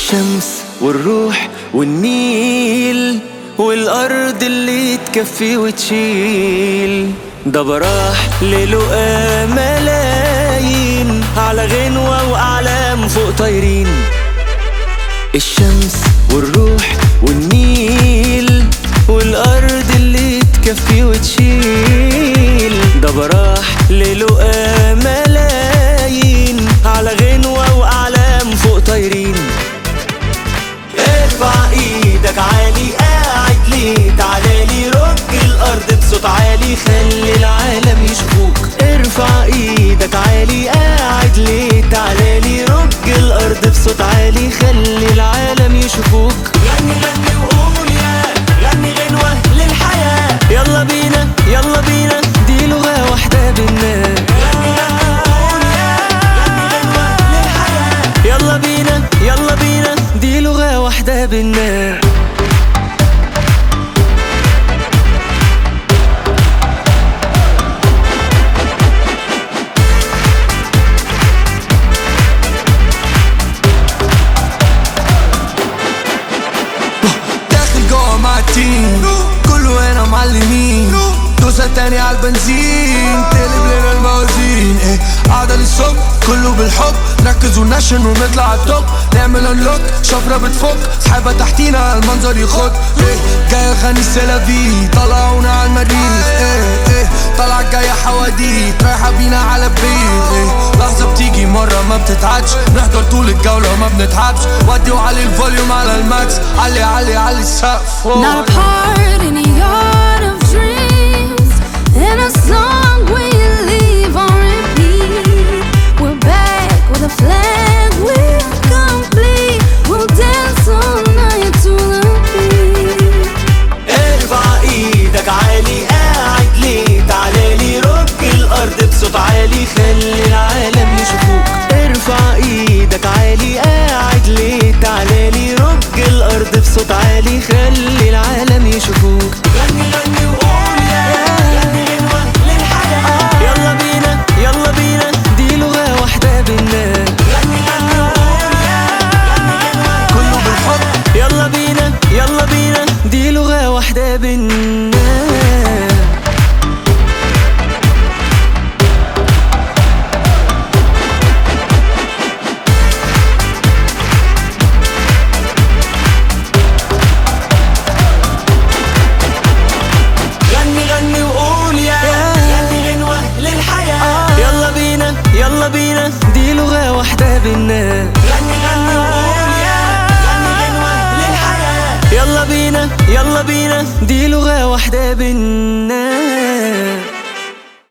الشمس والروح والنيل والأرض اللي تكفي وتشيل ده براح للقى ملايين على غنوة وأعلام فوق طايرين الشمس والروح والنيل والأرض اللي تكفي وتشيل ده براح للقى ملايين على غنوة وأعلام فوق طايرين ارفع ايدك عالي قاعد ليه تعالالي رج الارض بصوت عالي خلي العالم يشوفوك ارفع ايدك عالي قاعد ليه تعالالي رج الارض بصوت عالي خلي العالم يشوفوك غني غني وقول يا غني غنوة للحياة يلا بينا يلا بينا دي لغة واحدة بينا غني غني وقول يا غني غنوة للحياة يلا بينا يلا بينا دي لغة واحدة بينا داخل جوه مع التيم كله هنا معلمين دوسة تاني على البنزين تقلب لنا الموازين ايه قاعدة للصبح كله بالحب نركز ونشن ونطلع على التوب نعمل انلوك شفرة بتفك سحابة تحتينا المنظر يخد ايه جاي اغني السلافي طلعونا على المريخ ايه ايه طلع جاية حواديت رايحة بينا على بيت ايه لحظة بتيجي مرة ما بتتعدش نحضر طول الجولة وما بنتعبش ودي وعلي الفوليوم على الماكس علي علي علي السقف Not a part in a yard of dreams, and a song we leave on repeat. We're back with a flag, we're complete. We'll dance all night to the beat. ارفع ايدك عالي قاعد ليه تعالالي رج الارض بصوت عالي خلي العالم يشوفوك ارفع ايدك عالي قاعد ليه تعالالي رج الارض بصوت عالي خلي العالم يشوفوك غني غني وقول يا غني غنوة للحياة يلا بينا يلا بينا دي لغة واحدة بينا غني غني وقول يا غني غنوة كله بالحب يلا بينا يلا بينا دي لغة واحدة بينا غني غني وقول يا غني غنوة للحياة يلا بينا يلا بينا دي لغة واحدة بينا غني غني وقول يا غني غنوة للحياة يلا بينا يلا بينا دي لغة واحدة بينا